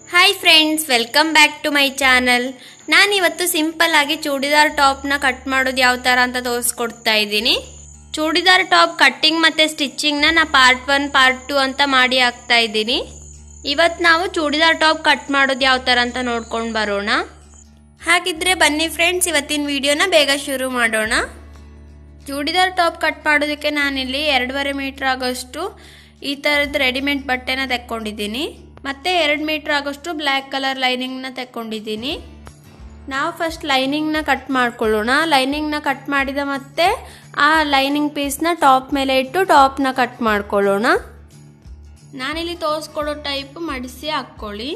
hi friends welcome back to my channel ನಾನಿವತ್ತು simple ಆಗಿ churidar ಟಾಪ್ನ cut ಮಾಡೋದು ಯಾವ ಥರ ಅಂತ ತೋರಿಸ್ಕೊಡ್ತಾ ಇದ್ದೀನಿ ಚೂಡಿದಾರ್ ಟಾಪ್ ಕಟ್ಟಿಂಗ್ ಮತ್ತು ಸ್ಟಿಚ್ಚಿಂಗ್ನ ನಾ ಪಾರ್ಟ್ ಒನ್ ಪಾರ್ಟ್ ಟು ಅಂತ ಮಾಡಿ ಹಾಕ್ತಾ ಇದ್ದೀನಿ ಇವತ್ತು ನಾವು ಚೂಡಿದಾರ್ ಟಾಪ್ ಕಟ್ ಮಾಡೋದು ಯಾವ ಥರ ಅಂತ ನೋಡ್ಕೊಂಡು ಬರೋಣ ಹಾಗಿದ್ರೆ ಬನ್ನಿ ಫ್ರೆಂಡ್ಸ್ ಇವತ್ತಿನ ವಿಡಿಯೋನ ಬೇಗ ಶುರು ಮಾಡೋಣ ಚೂಡಿದಾರ್ ಟಾಪ್ ಕಟ್ ಮಾಡೋದಕ್ಕೆ ನಾನಿಲ್ಲಿ ಎರಡೂವರೆ ಮೀಟ್ರ್ ಆಗೋಷ್ಟು ಈ ಥರದ್ದು ರೆಡಿಮೇಡ್ ಬಟ್ಟೆನ ತೆಕ್ಕೊಂಡಿದ್ದೀನಿ ಮತ್ತು ಎರಡು ಮೀಟ್ರ್ ಆಗೋಷ್ಟು ಬ್ಲ್ಯಾಕ್ ಕಲರ್ ಲೈನಿಂಗ್ನ ತೆಕ್ಕೊಂಡಿದ್ದೀನಿ ನಾವು ಫಸ್ಟ್ ಲೈನಿಂಗ್ನ ಕಟ್ ಮಾಡ್ಕೊಳ್ಳೋಣ ಲೈನಿಂಗ್ನ ಕಟ್ ಮಾಡಿದ ಮತ್ತೆ ಆ ಲೈನಿಂಗ್ ಪೀಸ್ನ ಟಾಪ್ ಮೇಲೆ ಇಟ್ಟು ಟಾಪ್ನ ಕಟ್ ಮಾಡ್ಕೊಳ್ಳೋಣ ನಾನಿಲ್ಲಿ ತೋರಿಸ್ಕೊಡೋ ಟೈಪ್ ಮಡಿಸಿ ಹಾಕ್ಕೊಳ್ಳಿ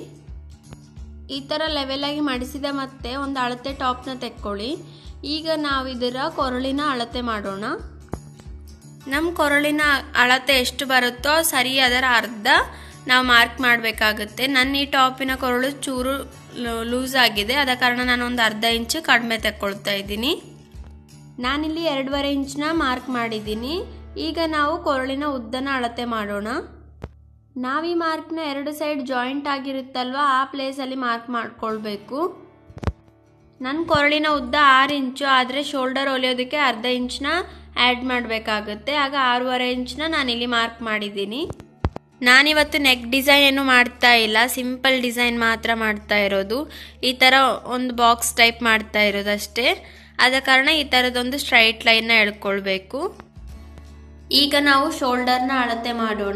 ಈ ಥರ ಲೆವೆಲಾಗಿ ಮಡಿಸಿದ ಮತ್ತೆ ಒಂದು ಅಳತೆ ಟಾಪ್ನ ತೆಕ್ಕೊಳ್ಳಿ ಈಗ ನಾವು ಇದರ ಕೊರಳಿನ ಅಳತೆ ಮಾಡೋಣ ನಮ್ಮ ಕೊರಳಿನ ಅಳತೆ ಎಷ್ಟು ಬರುತ್ತೋ ಸರಿ ಅದರ ಅರ್ಧ ನಾವು ಮಾರ್ಕ್ ಮಾಡಬೇಕಾಗುತ್ತೆ ನನ್ನ ಈ ಟಾಪಿನ ಕೊರಳು ಚೂರು ಲೂಸ್ ಆಗಿದೆ ಆದ ಕಾರಣ ನಾನು ಒಂದು ಅರ್ಧ ಇಂಚು ಕಡಿಮೆ ತೆಕ್ಕೊಳ್ತಾ ಇದ್ದೀನಿ ನಾನಿಲ್ಲಿ ಎರಡೂವರೆ ಇಂಚನ್ನ ಮಾರ್ಕ್ ಮಾಡಿದ್ದೀನಿ ಈಗ ನಾವು ಕೊರಳಿನ ಉದ್ದನ ಅಳತೆ ಮಾಡೋಣ ನಾವು ಈ ಮಾರ್ಕ್ನ ಎರಡು ಸೈಡ್ ಜಾಯಿಂಟ್ ಆಗಿರುತ್ತಲ್ವ ಆ ಪ್ಲೇಸಲ್ಲಿ ಮಾರ್ಕ್ ಮಾಡ್ಕೊಳ್ಬೇಕು ನನ್ನ ಕೊರಳಿನ ಉದ್ದ ಆರು ಇಂಚು ಆದರೆ ಶೋಲ್ಡರ್ ಹೊಲಿಯೋದಕ್ಕೆ ಅರ್ಧ ಇಂಚನ್ನ ಆ್ಯಡ್ ಮಾಡಬೇಕಾಗುತ್ತೆ ಆಗ ಆರೂವರೆ ಇಂಚನ್ನ ನಾನಿಲ್ಲಿ ಮಾರ್ಕ್ ಮಾಡಿದ್ದೀನಿ ನಾನಿವತ್ತು ನೆಕ್ ಡಿಸೈನ್ ಏನು ಮಾಡ್ತಾ ಇಲ್ಲ ಸಿಂಪಲ್ ಡಿಸೈನ್ ಮಾತ್ರ ಮಾಡ್ತಾ ಇರೋದು ಈ ಥರ ಒಂದು ಬಾಕ್ಸ್ ಟೈಪ್ ಮಾಡ್ತಾ ಇರೋದಷ್ಟೇ ಆದ ಕಾರಣ ಈ ಥರದೊಂದು ಸ್ಟ್ರೈಟ್ ಲೈನ್ನ ಎಳ್ಕೊಳ್ಬೇಕು ಈಗ ನಾವು ಶೋಲ್ಡರ್ನ ಅಳತೆ ಮಾಡೋಣ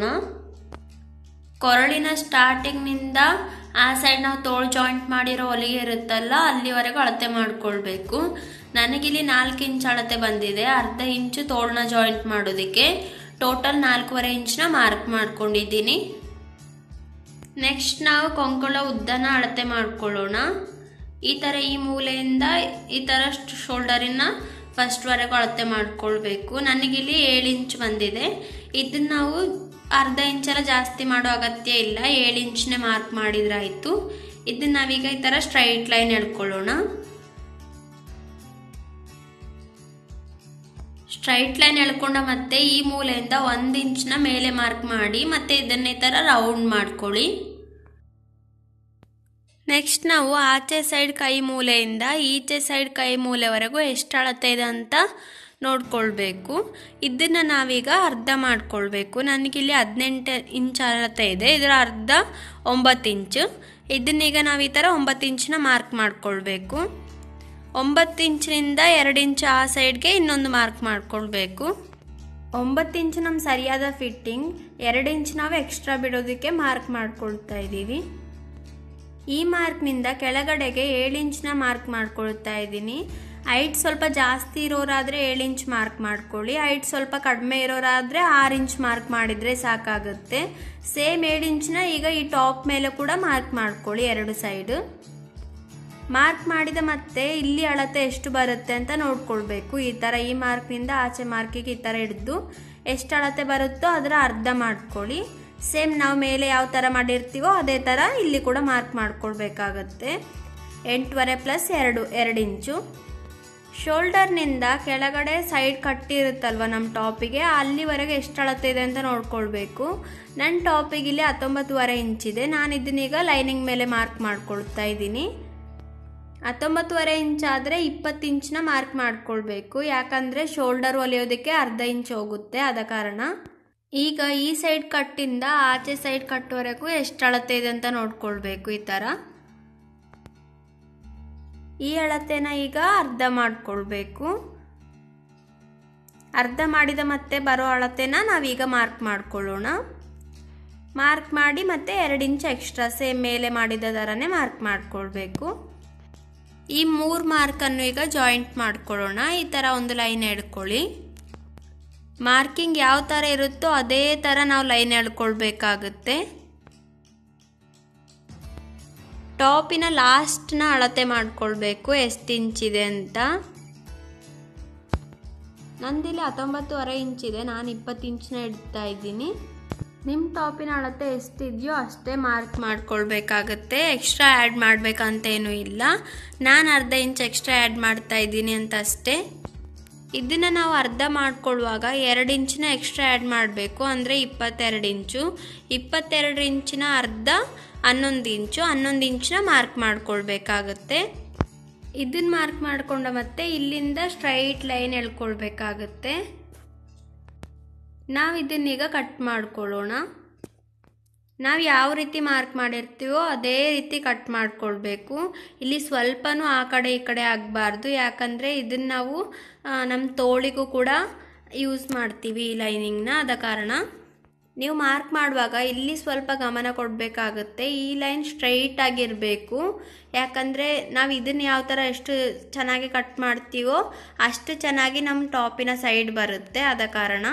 ಕೊರಳಿನ ಸ್ಟಾರ್ಟಿಂಗ್ನಿಂದ ಆ ಸೈಡ್ ನಾವು ತೋಳು ಜಾಯಿಂಟ್ ಮಾಡಿರೋ ಹೊಲಿಗೆ ಇರುತ್ತಲ್ಲ ಅಲ್ಲಿವರೆಗೂ ಅಳತೆ ಮಾಡ್ಕೊಳ್ಬೇಕು ನನಗಿಲ್ಲಿ ನಾಲ್ಕು ಇಂಚ್ ಅಳತೆ ಬಂದಿದೆ ಅರ್ಧ ಇಂಚು ತೋಳನ್ನ ಜಾಯಿಂಟ್ ಮಾಡೋದಕ್ಕೆ ಟೋಟಲ್ ನಾಲ್ಕೂವರೆ ಇಂಚ್ನ ಮಾರ್ಕ್ ಮಾಡ್ಕೊಂಡಿದ್ದೀನಿ ನೆಕ್ಸ್ಟ್ ನಾವು ಕೊಂಕಣ ಉದ್ದನ ಅಳತೆ ಮಾಡ್ಕೊಳ್ಳೋಣ ಈ ಥರ ಈ ಮೂಲೆಯಿಂದ ಈ ಥರ ಶೋಲ್ಡರಿನ ಫಸ್ಟ್ವರೆಗೂ ಅಳತೆ ಮಾಡ್ಕೊಳ್ಬೇಕು ನನಗಿಲ್ಲಿ ಏಳು ಇಂಚ್ ಬಂದಿದೆ ಇದನ್ನ ನಾವು ಅರ್ಧ ಇಂಚೆಲ್ಲ ಜಾಸ್ತಿ ಮಾಡೋ ಅಗತ್ಯ ಇಲ್ಲ ಏಳು ಇಂಚ್ನೇ ಮಾರ್ಕ್ ಮಾಡಿದ್ರಾಯ್ತು ಇದನ್ನ ನಾವೀಗ ಈ ಥರ ಸ್ಟ್ರೈಟ್ ಲೈನ್ ಎಳ್ಕೊಳ್ಳೋಣ ಸ್ಟ್ರೈಟ್ ಲೈನ್ ಎಳ್ಕೊಂಡ ಮತ್ತೆ ಈ ಮೂಲೆಯಿಂದ ಒಂದು ಇಂಚ್ನ ಮೇಲೆ ಮಾರ್ಕ್ ಮಾಡಿ ಮತ್ತೆ ಇದನ್ನೇ ಥರ ರೌಂಡ್ ಮಾಡ್ಕೊಳ್ಳಿ ನೆಕ್ಸ್ಟ್ ನಾವು ಆಚೆ ಸೈಡ್ ಕೈ ಮೂಲೆಯಿಂದ ಈಚೆ ಸೈಡ್ ಕೈ ಮೂಲೆವರೆಗೂ ಎಷ್ಟು ಅಳತೆ ಇದೆ ಅಂತ ನೋಡ್ಕೊಳ್ಬೇಕು ಇದನ್ನು ನಾವೀಗ ಅರ್ಧ ಮಾಡ್ಕೊಳ್ಬೇಕು ನನಗಿಲ್ಲಿ ಹದಿನೆಂಟು ಇಂಚ್ ಅಳತೆ ಇದೆ ಇದರ ಅರ್ಧ ಒಂಬತ್ತು ಇಂಚು ಇದನ್ನೀಗ ನಾವು ಈ ಥರ ಒಂಬತ್ತು ಇಂಚನ್ನ ಮಾರ್ಕ್ ಮಾಡ್ಕೊಳ್ಬೇಕು ಒಂಬತ್ತು ಇಂಚಿನಿಂದ ಎರಡು ಇಂಚ್ ಆ ಸೈಡ್ಗೆ ಇನ್ನೊಂದು ಮಾರ್ಕ್ ಮಾಡ್ಕೊಳ್ಬೇಕು ಒಂಬತ್ತು ಇಂಚ್ ನಮ್ಮ ಸರಿಯಾದ ಫಿಟ್ಟಿಂಗ್ ಎರಡು ಇಂಚ್ ನಾವು ಎಕ್ಸ್ಟ್ರಾ ಬಿಡೋದಕ್ಕೆ ಮಾರ್ಕ್ ಮಾಡ್ಕೊಳ್ತಾ ಇದ್ದೀವಿ ಈ ಮಾರ್ಕ್ನಿಂದ ಕೆಳಗಡೆಗೆ ಏಳು ಇಂಚ್ನ ಮಾರ್ಕ್ ಮಾಡ್ಕೊಳ್ತಾ ಇದ್ದೀನಿ ಹೈಟ್ ಸ್ವಲ್ಪ ಜಾಸ್ತಿ ಇರೋರಾದರೆ ಏಳು ಇಂಚ್ ಮಾರ್ಕ್ ಮಾಡ್ಕೊಳ್ಳಿ ಹೈಟ್ ಸ್ವಲ್ಪ ಕಡಿಮೆ ಇರೋರಾದರೆ ಆರು ಇಂಚ್ ಮಾರ್ಕ್ ಮಾಡಿದರೆ ಸಾಕಾಗುತ್ತೆ ಸೇಮ್ ಏಳು ಇಂಚ್ನ ಈಗ ಈ ಟಾಪ್ ಮೇಲೆ ಕೂಡ ಮಾರ್ಕ್ ಮಾಡ್ಕೊಳ್ಳಿ ಎರಡು ಸೈಡು ಮಾರ್ಕ್ ಮಾಡಿದ ಮತ್ತೆ ಇಲ್ಲಿ ಅಳತೆ ಎಷ್ಟು ಬರುತ್ತೆ ಅಂತ ನೋಡ್ಕೊಳ್ಬೇಕು ಈ ಥರ ಈ ಮಾರ್ಕ್ನಿಂದ ಆಚೆ ಮಾರ್ಕಿಗೆ ಈ ಥರ ಹಿಡಿದು ಎಷ್ಟು ಅಳತೆ ಬರುತ್ತೋ ಅದರ ಅರ್ಧ ಮಾಡ್ಕೊಳ್ಳಿ ಸೇಮ್ ನಾವು ಮೇಲೆ ಯಾವ ಥರ ಮಾಡಿರ್ತೀವೋ ಅದೇ ಥರ ಇಲ್ಲಿ ಕೂಡ ಮಾರ್ಕ್ ಮಾಡ್ಕೊಳ್ಬೇಕಾಗತ್ತೆ ಎಂಟುವರೆ ಪ್ಲಸ್ ಎರಡು ಎರಡು ಇಂಚು ಶೋಲ್ಡರ್ನಿಂದ ಕೆಳಗಡೆ ಸೈಡ್ ಕಟ್ಟಿರುತ್ತಲ್ವ ನಮ್ಮ ಟಾಪಿಗೆ ಅಲ್ಲಿವರೆಗೆ ಎಷ್ಟು ಅಳತೆ ಇದೆ ಅಂತ ನೋಡ್ಕೊಳ್ಬೇಕು ನನ್ನ ಟಾಪಿಗೆ ಇಲ್ಲಿ ಹತ್ತೊಂಬತ್ತುವರೆ ಇಂಚಿದೆ ನಾನು ಇದನ್ನೀಗ ಲೈನಿಂಗ್ ಮೇಲೆ ಮಾರ್ಕ್ ಮಾಡ್ಕೊಳ್ತಾ ಇದ್ದೀನಿ ಹತ್ತೊಂಬತ್ತುವರೆ ಇಂಚ್ ಆದರೆ ಇಪ್ಪತ್ತು ಇಂಚ್ನ ಮಾರ್ಕ್ ಮಾಡ್ಕೊಳ್ಬೇಕು ಯಾಕಂದರೆ ಶೋಲ್ಡರ್ ಹೊಲಿಯೋದಕ್ಕೆ ಅರ್ಧ ಇಂಚ್ ಹೋಗುತ್ತೆ ಆದ ಕಾರಣ ಈಗ ಈ ಸೈಡ್ ಕಟ್ಟಿಂದ ಆಚೆ ಸೈಡ್ ಕಟ್ಟುವರೆಗೂ ಎಷ್ಟು ಅಳತೆ ಇದೆ ಅಂತ ನೋಡ್ಕೊಳ್ಬೇಕು ಈ ಥರ ಈ ಅಳತೆನ ಈಗ ಅರ್ಧ ಮಾಡ್ಕೊಳ್ಬೇಕು ಅರ್ಧ ಮಾಡಿದ ಮತ್ತೆ ಬರೋ ಅಳತೆನ ನಾವೀಗ ಮಾರ್ಕ್ ಮಾಡ್ಕೊಳ್ಳೋಣ ಮಾರ್ಕ್ ಮಾಡಿ ಮತ್ತೆ ಎರಡು ಇಂಚ್ ಎಕ್ಸ್ಟ್ರಾ ಸೇಮ್ ಮೇಲೆ ಮಾಡಿದ ಥರನೇ ಮಾರ್ಕ್ ಮಾಡ್ಕೊಳ್ಬೇಕು ಈ ಮೂರು ಮಾರ್ಕನ್ನು ಈಗ ಜಾಯಿಂಟ್ ಮಾಡ್ಕೊಳ್ಳೋಣ ಈ ಥರ ಒಂದು ಲೈನ್ ಎಳ್ಕೊಳ್ಳಿ ಮಾರ್ಕಿಂಗ್ ಯಾವ ಥರ ಇರುತ್ತೋ ಅದೇ ಥರ ನಾವು ಲೈನ್ ಎಳ್ಕೊಳ್ಬೇಕಾಗುತ್ತೆ ಟಾಪಿನ ಲಾಸ್ಟ್ನ ಅಳತೆ ಮಾಡ್ಕೊಳ್ಬೇಕು ಎಷ್ಟು ಇಂಚಿದೆ ಅಂತ ನಂದಿಲ್ಲಿ ಹತ್ತೊಂಬತ್ತುವರೆ ಇಂಚಿದೆ ನಾನು ಇಪ್ಪತ್ತು ಇಂಚನ್ನ ಇಡ್ತಾ ಇದ್ದೀನಿ ನಿಮ್ಮ ಟಾಪಿನ ಅಳತೆ ಎಷ್ಟಿದೆಯೋ ಅಷ್ಟೇ ಮಾರ್ಕ್ ಮಾಡ್ಕೊಳ್ಬೇಕಾಗತ್ತೆ ಎಕ್ಸ್ಟ್ರಾ ಆ್ಯಡ್ ಮಾಡಬೇಕಂತೇನೂ ಇಲ್ಲ ನಾನು ಅರ್ಧ ಇಂಚ್ ಎಕ್ಸ್ಟ್ರಾ ಆ್ಯಡ್ ಮಾಡ್ತಾ ಇದ್ದೀನಿ ಅಂತ ಅಷ್ಟೇ ಇದನ್ನು ನಾವು ಅರ್ಧ ಮಾಡ್ಕೊಳ್ಳುವಾಗ ಎರಡು ಇಂಚಿನ ಎಕ್ಸ್ಟ್ರಾ ಆ್ಯಡ್ ಮಾಡಬೇಕು ಅಂದರೆ ಇಪ್ಪತ್ತೆರಡು ಇಂಚು ಇಪ್ಪತ್ತೆರಡು ಇಂಚಿನ ಅರ್ಧ ಹನ್ನೊಂದು ಇಂಚು ಹನ್ನೊಂದು ಇಂಚನ್ನ ಮಾರ್ಕ್ ಮಾಡ್ಕೊಳ್ಬೇಕಾಗುತ್ತೆ ಇದನ್ನ ಮಾರ್ಕ್ ಮಾಡಿಕೊಂಡ ಮತ್ತೆ ಇಲ್ಲಿಂದ ಸ್ಟ್ರೈಟ್ ಲೈನ್ ಎಳ್ಕೊಳ್ಬೇಕಾಗುತ್ತೆ ನಾವು ಇದನ್ನೀಗ ಕಟ್ ಮಾಡ್ಕೊಳ್ಳೋಣ ನಾವು ಯಾವ ರೀತಿ ಮಾರ್ಕ್ ಮಾಡಿರ್ತೀವೋ ಅದೇ ರೀತಿ ಕಟ್ ಮಾಡ್ಕೊಳ್ಬೇಕು ಇಲ್ಲಿ ಸ್ವಲ್ಪನೂ ಆ ಕಡೆ ಈ ಕಡೆ ಆಗಬಾರ್ದು ಯಾಕಂದರೆ ಇದನ್ನು ನಾವು ನಮ್ಮ ತೋಳಿಗೂ ಕೂಡ ಯೂಸ್ ಮಾಡ್ತೀವಿ ಈ ಲೈನಿಂಗ್ನ ಆದ ಕಾರಣ ನೀವು ಮಾರ್ಕ್ ಮಾಡುವಾಗ ಇಲ್ಲಿ ಸ್ವಲ್ಪ ಗಮನ ಕೊಡಬೇಕಾಗುತ್ತೆ ಈ ಲೈನ್ ಸ್ಟ್ರೈಟ್ ಆಗಿರಬೇಕು ಯಾಕಂದರೆ ನಾವು ಇದನ್ನು ಯಾವ ಥರ ಎಷ್ಟು ಚೆನ್ನಾಗಿ ಕಟ್ ಮಾಡ್ತೀವೋ ಅಷ್ಟು ಚೆನ್ನಾಗಿ ನಮ್ಮ ಟಾಪಿನ ಸೈಡ್ ಬರುತ್ತೆ ಆದ ಕಾರಣ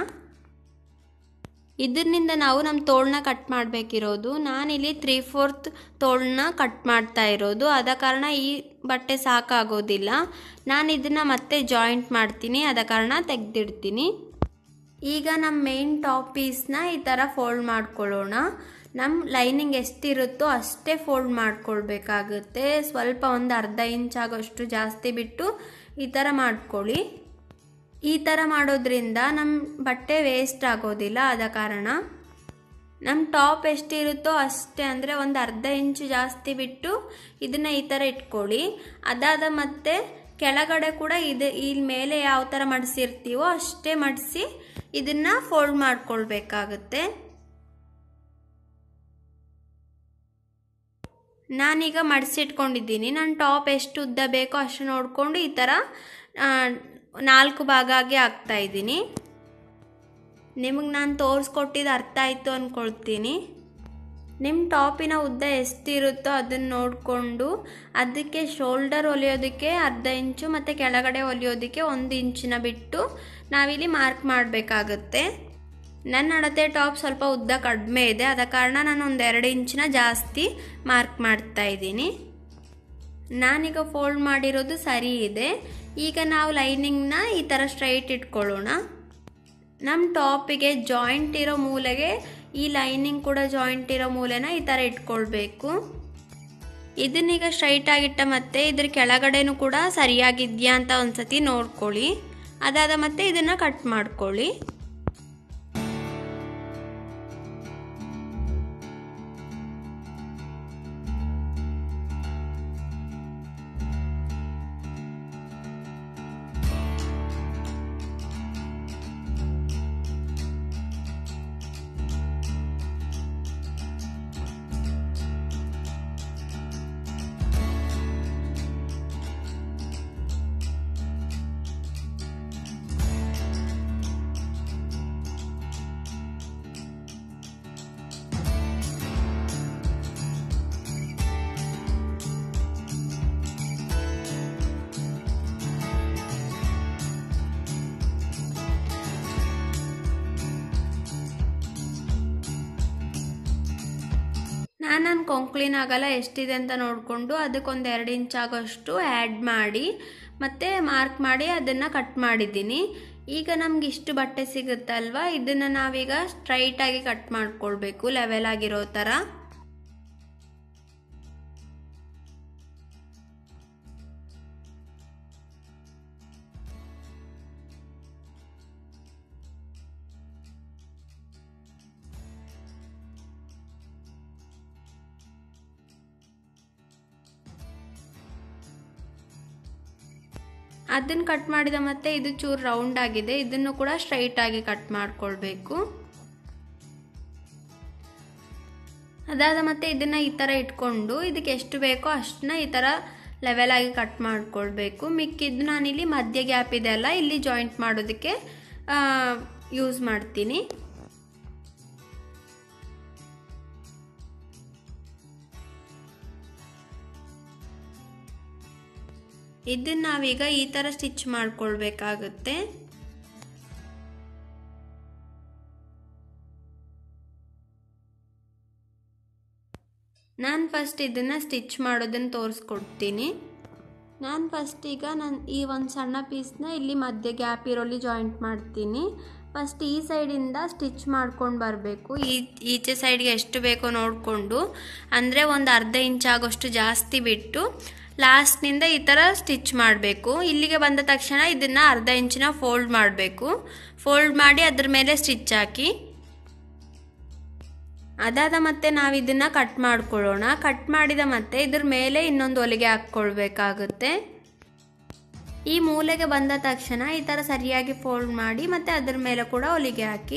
ಇದರಿಂದ ನಾವು ನಮ್ಮ ತೋಳನ್ನ ಕಟ್ ಮಾಡಬೇಕಿರೋದು ನಾನಿಲ್ಲಿ ತ್ರೀ ಫೋರ್ತ್ ತೋಳನ್ನ ಕಟ್ ಮಾಡ್ತಾ ಇರೋದು ಆದ ಕಾರಣ ಈ ಬಟ್ಟೆ ಸಾಕಾಗೋದಿಲ್ಲ ನಾನು ಇದನ್ನು ಮತ್ತೆ ಜಾಯಿಂಟ್ ಮಾಡ್ತೀನಿ ಆದ ಕಾರಣ ತೆಗೆದಿಡ್ತೀನಿ ಈಗ ನಮ್ಮ ಮೇನ್ ಟಾಪ್ ಪೀಸ್ನ ಈ ಥರ ಫೋಲ್ಡ್ ಮಾಡ್ಕೊಳ್ಳೋಣ ನಮ್ಮ ಲೈನಿಂಗ್ ಎಷ್ಟಿರುತ್ತೋ ಅಷ್ಟೇ ಫೋಲ್ಡ್ ಮಾಡ್ಕೊಳ್ಬೇಕಾಗುತ್ತೆ ಸ್ವಲ್ಪ ಒಂದು ಅರ್ಧ ಇಂಚ್ ಆಗೋಷ್ಟು ಜಾಸ್ತಿ ಬಿಟ್ಟು ಈ ಥರ ಮಾಡ್ಕೊಳ್ಳಿ ಈ ಥರ ಮಾಡೋದ್ರಿಂದ ನಮ್ಮ ಬಟ್ಟೆ ವೇಸ್ಟ್ ಆಗೋದಿಲ್ಲ ಆದ ಕಾರಣ ನಮ್ಮ ಟಾಪ್ ಎಷ್ಟಿರುತ್ತೋ ಅಷ್ಟೇ ಅಂದರೆ ಒಂದು ಅರ್ಧ ಇಂಚು ಜಾಸ್ತಿ ಬಿಟ್ಟು ಇದನ್ನು ಈ ಥರ ಇಟ್ಕೊಳ್ಳಿ ಅದಾದ ಮತ್ತೆ ಕೆಳಗಡೆ ಕೂಡ ಇದು ಇಲ್ಲಿ ಮೇಲೆ ಯಾವ ಥರ ಮಡಿಸಿರ್ತೀವೋ ಅಷ್ಟೇ ಮಡಿಸಿ ಇದನ್ನು ಫೋಲ್ಡ್ ಮಾಡ್ಕೊಳ್ಬೇಕಾಗುತ್ತೆ ನಾನೀಗ ಮಡಿಸಿಟ್ಕೊಂಡಿದ್ದೀನಿ ನನ್ನ ಟಾಪ್ ಎಷ್ಟು ಉದ್ದ ಬೇಕೋ ಅಷ್ಟು ನೋಡಿಕೊಂಡು ಈ ಥರ ನಾಲ್ಕು ಭಾಗ ಆಗಿ ಹಾಕ್ತಾ ಇದ್ದೀನಿ ನಿಮಗೆ ನಾನು ತೋರಿಸ್ಕೊಟ್ಟಿದ್ದು ಅರ್ಥ ಆಯಿತು ಅಂದ್ಕೊಳ್ತೀನಿ ನಿಮ್ಮ ಟಾಪಿನ ಉದ್ದ ಎಷ್ಟಿರುತ್ತೋ ಅದನ್ನು ನೋಡಿಕೊಂಡು ಅದಕ್ಕೆ ಶೋಲ್ಡರ್ ಹೊಲಿಯೋದಕ್ಕೆ ಅರ್ಧ ಇಂಚು ಮತ್ತು ಕೆಳಗಡೆ ಹೊಲಿಯೋದಕ್ಕೆ ಒಂದು ಇಂಚಿನ ಬಿಟ್ಟು ನಾವಿಲ್ಲಿ ಮಾರ್ಕ್ ಮಾಡಬೇಕಾಗುತ್ತೆ ನನ್ನ ಅಳತೆ ಟಾಪ್ ಸ್ವಲ್ಪ ಉದ್ದ ಕಡಿಮೆ ಇದೆ ಆದ ಕಾರಣ ನಾನು ಒಂದು ಎರಡು ಇಂಚಿನ ಜಾಸ್ತಿ ಮಾರ್ಕ್ ಮಾಡ್ತಾ ಇದ್ದೀನಿ ನಾನೀಗ ಫೋಲ್ಡ್ ಮಾಡಿರೋದು ಸರಿ ಇದೆ ಈಗ ನಾವು ಲೈನಿಂಗ್ನ ಈ ಥರ ಸ್ಟ್ರೈಟ್ ಇಟ್ಕೊಳ್ಳೋಣ ನಮ್ಮ ಟಾಪಿಗೆ ಜಾಯಿಂಟ್ ಇರೋ ಮೂಲೆಗೆ ಈ ಲೈನಿಂಗ್ ಕೂಡ ಜಾಯಿಂಟ್ ಇರೋ ಮೂಲೆನ ಈ ಥರ ಇಟ್ಕೊಳ್ಬೇಕು ಇದನ್ನೀಗ ಸ್ಟ್ರೈಟ್ ಆಗಿಟ್ಟ ಮತ್ತೆ ಇದ್ರ ಕೆಳಗಡೆನೂ ಕೂಡ ಸರಿಯಾಗಿದೆಯಾ ಅಂತ ಒಂದ್ಸತಿ ನೋಡ್ಕೊಳ್ಳಿ ಅದಾದ ಮತ್ತೆ ಇದನ್ನು ಕಟ್ ಮಾಡ್ಕೊಳ್ಳಿ ನಾನು ನನ್ನ ಕೊಂಕ್ಲಿನ ಆಗಲ್ಲ ಎಷ್ಟಿದೆ ಅಂತ ನೋಡಿಕೊಂಡು ಅದಕ್ಕೊಂದು ಎರಡು ಇಂಚ್ ಆಗೋಷ್ಟು ಆ್ಯಡ್ ಮಾಡಿ ಮತ್ತು ಮಾರ್ಕ್ ಮಾಡಿ ಅದನ್ನು ಕಟ್ ಮಾಡಿದ್ದೀನಿ ಈಗ ನಮ್ಗೆ ಇಷ್ಟು ಬಟ್ಟೆ ಸಿಗುತ್ತಲ್ವ ಇದನ್ನು ನಾವೀಗ ಸ್ಟ್ರೈಟಾಗಿ ಕಟ್ ಮಾಡ್ಕೊಳ್ಬೇಕು ಲೆವೆಲ್ ಆಗಿರೋ ಥರ ಅದನ್ನು ಕಟ್ ಮಾಡಿದ ಮತ್ತೆ ಇದು ಚೂರು ರೌಂಡ್ ಆಗಿದೆ ಇದನ್ನು ಕೂಡ ಸ್ಟ್ರೈಟ್ ಆಗಿ ಕಟ್ ಮಾಡ್ಕೊಳ್ಬೇಕು ಅದಾದ ಮತ್ತೆ ಇದನ್ನು ಈ ಥರ ಇಟ್ಕೊಂಡು ಇದಕ್ಕೆ ಎಷ್ಟು ಬೇಕೋ ಅಷ್ಟನ್ನ ಈ ಥರ ಲೆವೆಲ್ ಆಗಿ ಕಟ್ ಮಾಡ್ಕೊಳ್ಬೇಕು ಮಿಕ್ಕಿದ್ದು ನಾನಿಲ್ಲಿ ಮಧ್ಯ ಗ್ಯಾಪ್ ಇದೆ ಅಲ್ಲ ಇಲ್ಲಿ ಜಾಯಿಂಟ್ ಮಾಡೋದಕ್ಕೆ ಯೂಸ್ ಮಾಡ್ತೀನಿ ಇದನ್ನು ನಾವೀಗ ಈ ಥರ ಸ್ಟಿಚ್ ಮಾಡ್ಕೊಳ್ಬೇಕಾಗುತ್ತೆ ನಾನು ಫಸ್ಟ್ ಇದನ್ನು ಸ್ಟಿಚ್ ಮಾಡೋದನ್ನು ತೋರಿಸ್ಕೊಡ್ತೀನಿ ನಾನು ಫಸ್ಟ್ ಈಗ ನಾನು ಈ ಒಂದು ಸಣ್ಣ ಪೀಸ್ನ ಇಲ್ಲಿ ಮಧ್ಯೆ ಗ್ಯಾಪ್ ಇರೋಲ್ಲಿ ಜಾಯಿಂಟ್ ಮಾಡ್ತೀನಿ ಫಸ್ಟ್ ಈ ಸೈಡಿಂದ ಸ್ಟಿಚ್ ಮಾಡ್ಕೊಂಡು ಬರಬೇಕು ಈ ಈಚೆ ಸೈಡ್ಗೆ ಎಷ್ಟು ಬೇಕೋ ನೋಡಿಕೊಂಡು ಅಂದರೆ ಒಂದು ಅರ್ಧ ಇಂಚ್ ಆಗೋಷ್ಟು ಜಾಸ್ತಿ ಬಿಟ್ಟು ಲಾಸ್ಟ್ನಿಂದ ಈ ಥರ ಸ್ಟಿಚ್ ಮಾಡಬೇಕು ಇಲ್ಲಿಗೆ ಬಂದ ತಕ್ಷಣ ಇದನ್ನು ಅರ್ಧ ಇಂಚಿನ ಫೋಲ್ಡ್ ಮಾಡಬೇಕು ಫೋಲ್ಡ್ ಮಾಡಿ ಅದ್ರ ಮೇಲೆ ಸ್ಟಿಚ್ ಹಾಕಿ ಅದಾದ ಮತ್ತೆ ನಾವು ಇದನ್ನ ಕಟ್ ಮಾಡ್ಕೊಳ್ಳೋಣ ಕಟ್ ಮಾಡಿದ ಮತ್ತೆ ಇದ್ರ ಮೇಲೆ ಇನ್ನೊಂದು ಹೊಲಿಗೆ ಹಾಕ್ಕೊಳ್ಬೇಕಾಗುತ್ತೆ ಈ ಮೂಲೆಗೆ ಬಂದ ತಕ್ಷಣ ಈ ಥರ ಸರಿಯಾಗಿ ಫೋಲ್ಡ್ ಮಾಡಿ ಮತ್ತೆ ಅದ್ರ ಮೇಲೆ ಕೂಡ ಹೊಲಿಗೆ ಹಾಕಿ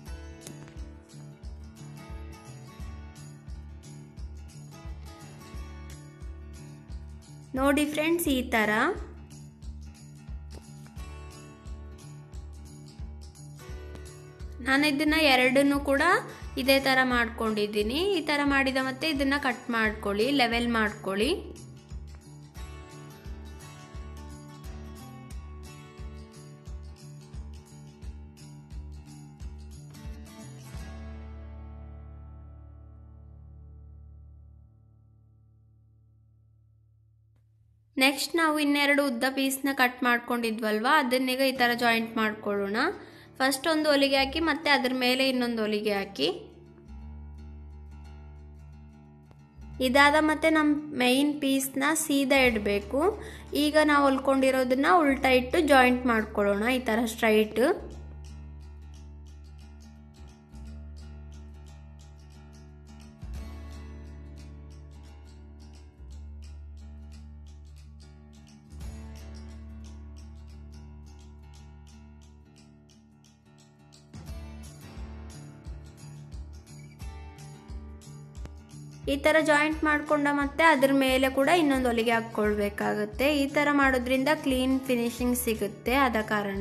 ನೋಡಿ ಫ್ರೆಂಡ್ಸ್ ಈ ಥರ ನಾನು ಇದನ್ನ ಎರಡನ್ನೂ ಕೂಡ ಇದೇ ಥರ ಮಾಡ್ಕೊಂಡಿದ್ದೀನಿ ಈ ಥರ ಮಾಡಿದ ಮತ್ತೆ ಇದನ್ನ ಕಟ್ ಮಾಡ್ಕೊಳ್ಳಿ ಲೆವೆಲ್ ಮಾಡ್ಕೊಳ್ಳಿ ನೆಕ್ಸ್ಟ್ ನಾವು ಇನ್ನೆರಡು ಉದ್ದ ಪೀಸ್ನ ಕಟ್ ಮಾಡ್ಕೊಂಡಿದ್ವಲ್ವ ಅದನ್ನೀಗ ಈ ಥರ ಜಾಯಿಂಟ್ ಮಾಡ್ಕೊಳ್ಳೋಣ ಫಸ್ಟ್ ಒಂದು ಹೊಲಿಗೆ ಹಾಕಿ ಮತ್ತೆ ಅದ್ರ ಮೇಲೆ ಇನ್ನೊಂದು ಹೊಲಿಗೆ ಹಾಕಿ ಇದಾದ ಮತ್ತೆ ನಮ್ಮ ಮೈನ್ ಪೀಸ್ನ ಸೀದಾ ಇಡಬೇಕು ಈಗ ನಾವು ಹೊಲ್ಕೊಂಡಿರೋದನ್ನ ಉಲ್ಟಾ ಇಟ್ಟು ಜಾಯಿಂಟ್ ಮಾಡ್ಕೊಳ್ಳೋಣ ಈ ಥರ ಸ್ಟ್ರೈಟ್ ಈ ಥರ ಜಾಯಿಂಟ್ ಮಾಡ್ಕೊಂಡ ಮತ್ತೆ ಅದ್ರ ಮೇಲೆ ಕೂಡ ಇನ್ನೊಂದು ಹೊಲಿಗೆ ಹಾಕ್ಕೊಳ್ಬೇಕಾಗುತ್ತೆ ಈ ಥರ ಮಾಡೋದ್ರಿಂದ ಕ್ಲೀನ್ ಫಿನಿಶಿಂಗ್ ಸಿಗುತ್ತೆ ಆದ ಕಾರಣ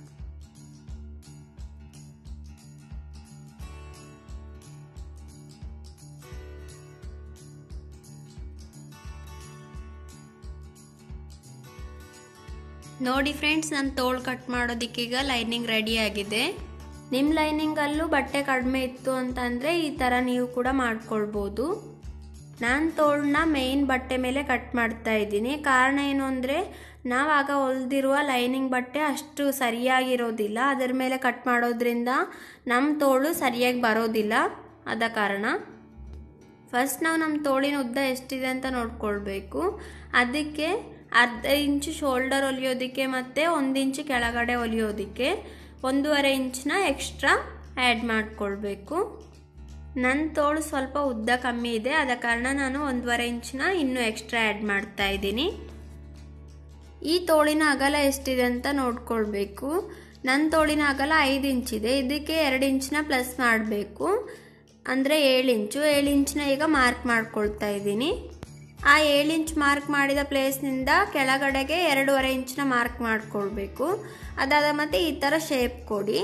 ನೋಡಿ ಫ್ರೆಂಡ್ಸ್ ನಾನು ತೋಳು ಕಟ್ ಮಾಡೋದಕ್ಕೀಗ ಲೈನಿಂಗ್ ರೆಡಿ ಆಗಿದೆ ನಿಮ್ಮ ಲೈನಿಂಗಲ್ಲೂ ಬಟ್ಟೆ ಕಡಿಮೆ ಇತ್ತು ಅಂತಂದರೆ ಈ ಥರ ನೀವು ಕೂಡ ಮಾಡ್ಕೊಳ್ಬೋದು ನಾನು ತೋಳನ್ನ ಮೇಯ್ನ್ ಬಟ್ಟೆ ಮೇಲೆ ಕಟ್ ಮಾಡ್ತಾ ಇದ್ದೀನಿ ಕಾರಣ ಏನು ಅಂದರೆ ನಾವಾಗ ಹೊಲ್ದಿರುವ ಲೈನಿಂಗ್ ಬಟ್ಟೆ ಅಷ್ಟು ಸರಿಯಾಗಿರೋದಿಲ್ಲ ಅದರ ಮೇಲೆ ಕಟ್ ಮಾಡೋದ್ರಿಂದ ನಮ್ಮ ತೋಳು ಸರಿಯಾಗಿ ಬರೋದಿಲ್ಲ ಆದ ಕಾರಣ ಫಸ್ಟ್ ನಾವು ನಮ್ಮ ತೋಳಿನ ಉದ್ದ ಎಷ್ಟಿದೆ ಅಂತ ನೋಡ್ಕೊಳ್ಬೇಕು ಅದಕ್ಕೆ ಅರ್ಧ ಇಂಚು ಶೋಲ್ಡರ್ ಹೊಲಿಯೋದಕ್ಕೆ ಮತ್ತು ಒಂದು ಇಂಚು ಕೆಳಗಡೆ ಹೊಲಿಯೋದಕ್ಕೆ ಒಂದೂವರೆ ಇಂಚನ್ನ ಎಕ್ಸ್ಟ್ರಾ ಆ್ಯಡ್ ಮಾಡಿಕೊಳ್ಬೇಕು ನನ್ನ ತೋಳು ಸ್ವಲ್ಪ ಉದ್ದ ಕಮ್ಮಿ ಇದೆ ಆದ ಕಾರಣ ನಾನು ಒಂದೂವರೆ ಇಂಚನ್ನ ಇನ್ನೂ ಎಕ್ಸ್ಟ್ರಾ ಆ್ಯಡ್ ಮಾಡ್ತಾ ಇದ್ದೀನಿ ಈ ತೋಳಿನ ಅಗಲ ಎಷ್ಟಿದೆ ಅಂತ ನೋಡ್ಕೊಳ್ಬೇಕು ನನ್ನ ತೋಳಿನ ಅಗಲ ಐದು ಇಂಚಿದೆ ಇದಕ್ಕೆ ಎರಡು ಇಂಚನ್ನ ಪ್ಲಸ್ ಮಾಡಬೇಕು ಅಂದರೆ ಏಳು ಇಂಚು ಏಳು ಇಂಚನ್ನ ಈಗ ಮಾರ್ಕ್ ಮಾಡ್ಕೊಳ್ತಾ ಇದ್ದೀನಿ ಆ ಏಳು ಇಂಚ್ ಮಾರ್ಕ್ ಮಾಡಿದ ಪ್ಲೇಸ್ನಿಂದ ಕೆಳಗಡೆಗೆ ಎರಡೂವರೆ ಇಂಚನ್ನ ಮಾರ್ಕ್ ಮಾಡ್ಕೊಳ್ಬೇಕು ಅದಾದ ಮತ್ತೆ ಈ ಥರ ಶೇಪ್ ಕೊಡಿ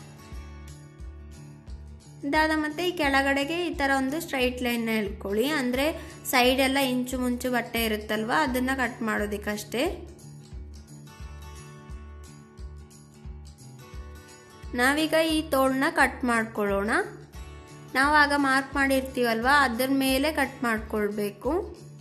ಇದಾದ ಮತ್ತೆ ಈ ಕೆಳಗಡೆಗೆ ಈ ಥರ ಒಂದು ಸ್ಟ್ರೈಟ್ ಲೈನ್ ಹೇಳ್ಕೊಳ್ಳಿ ಅಂದರೆ ಸೈಡ್ ಎಲ್ಲ ಇಂಚು ಮುಂಚು ಬಟ್ಟೆ ಇರುತ್ತಲ್ವ ಅದನ್ನು ಕಟ್ ಮಾಡೋದಕ್ಕಷ್ಟೇ ನಾವೀಗ ಈ ತೋಳನ್ನ ಕಟ್ ಮಾಡ್ಕೊಳ್ಳೋಣ ನಾವು ಆಗ ಮಾರ್ಕ್ ಮಾಡಿರ್ತೀವಲ್ವ ಅದ್ರ ಮೇಲೆ ಕಟ್ ಮಾಡ್ಕೊಳ್ಬೇಕು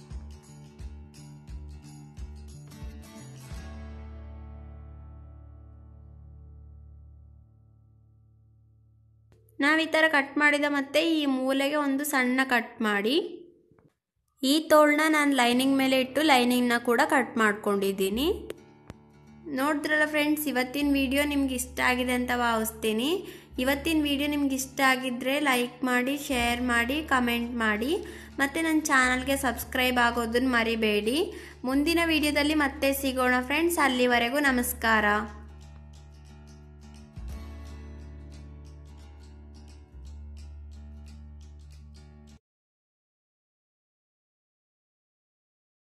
ನಾವು ಈ ಥರ ಕಟ್ ಮಾಡಿದ ಮತ್ತೆ ಈ ಮೂಲೆಗೆ ಒಂದು ಸಣ್ಣ ಕಟ್ ಮಾಡಿ ಈ ತೋಳನ್ನ ನಾನು ಲೈನಿಂಗ್ ಮೇಲೆ ಇಟ್ಟು ಲೈನಿಂಗ್ನ ಕೂಡ ಕಟ್ ಮಾಡ್ಕೊಂಡಿದ್ದೀನಿ ನೋಡಿದ್ರಲ್ಲ ಫ್ರೆಂಡ್ಸ್ ಇವತ್ತಿನ ವಿಡಿಯೋ ನಿಮ್ಗೆ ಇಷ್ಟ ಆಗಿದೆ ಅಂತ ಭಾವಿಸ್ತೀನಿ ಇವತ್ತಿನ ವಿಡಿಯೋ ನಿಮ್ಗೆ ಇಷ್ಟ ಆಗಿದ್ದರೆ ಲೈಕ್ ಮಾಡಿ ಶೇರ್ ಮಾಡಿ ಕಮೆಂಟ್ ಮಾಡಿ ಮತ್ತು ನನ್ನ ಚಾನಲ್ಗೆ ಸಬ್ಸ್ಕ್ರೈಬ್ ಆಗೋದನ್ನು ಮರಿಬೇಡಿ ಮುಂದಿನ ವಿಡಿಯೋದಲ್ಲಿ ಮತ್ತೆ ಸಿಗೋಣ ಫ್ರೆಂಡ್ಸ್ ಅಲ್ಲಿವರೆಗೂ ನಮಸ್ಕಾರ